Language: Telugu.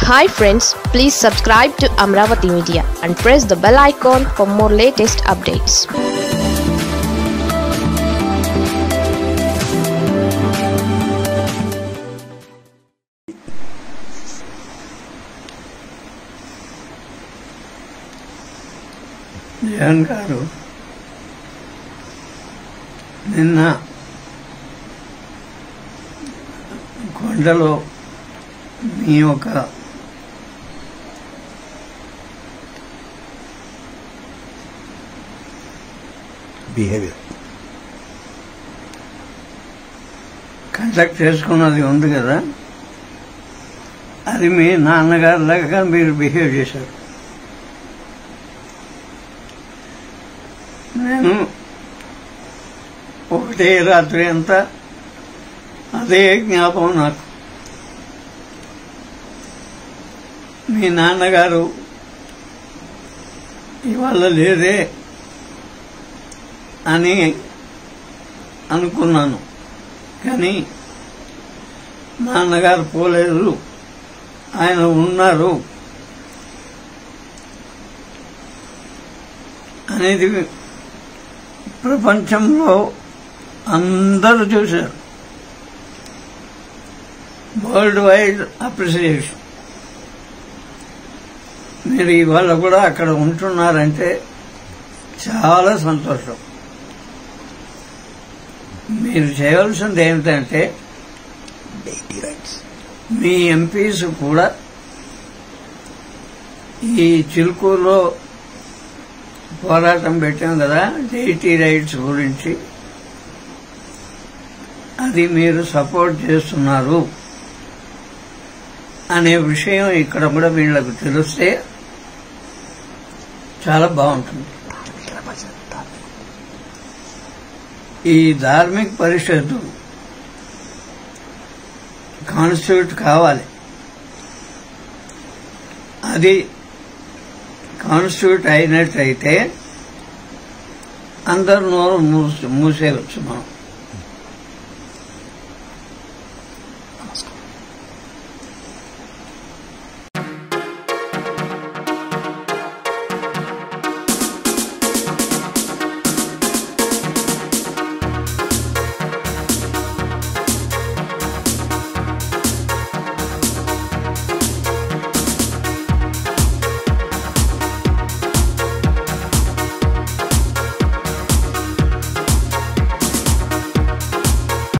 hi friends please subscribe to Amaravati media and press the bell icon for more latest updates Jagan garu నిన్న కొండలో మీ యొక్క బిహేవియర్ కండక్ట్ చేసుకున్నది ఉంది కదా అది మీ నాన్నగారు లాగా మీరు బిహేవ్ చేశారు నేను ఒకటే రాత్రి అంతా అదే జ్ఞాపకం నాకు మీ నాన్నగారు ఇవాళ లేదే అని అనుకున్నాను కానీ నాన్నగారు పోలేదు ఆయన ఉన్నారు అనేది ప్రపంచంలో అందరూ చూశారు వరల్డ్ వైడ్ అప్రిసియేషన్ మీరు ఇవాళ కూడా అక్కడ ఉంటున్నారంటే చాలా సంతోషం మీరు చేయవలసింది ఏమిటంటే డైటీ రైట్స్ మీ ఎంపీస్ కూడా ఈ చిలుకూరులో పోరాటం పెట్టాం కదా డైటీ రైట్స్ గురించి అది మీరు సపోర్ట్ చేస్తున్నారు అనే విషయం ఇక్కడ కూడా వీళ్ళకు తెలిస్తే చాలా బాగుంటుంది ఈ ధార్మిక పరిషత్తు కాన్స్టిట్యూట్ కావాలి అది కాన్స్టిట్యూట్ అయినట్టయితే అందరు నోరు మూసే మూసేయవచ్చు మనం నమస్కారం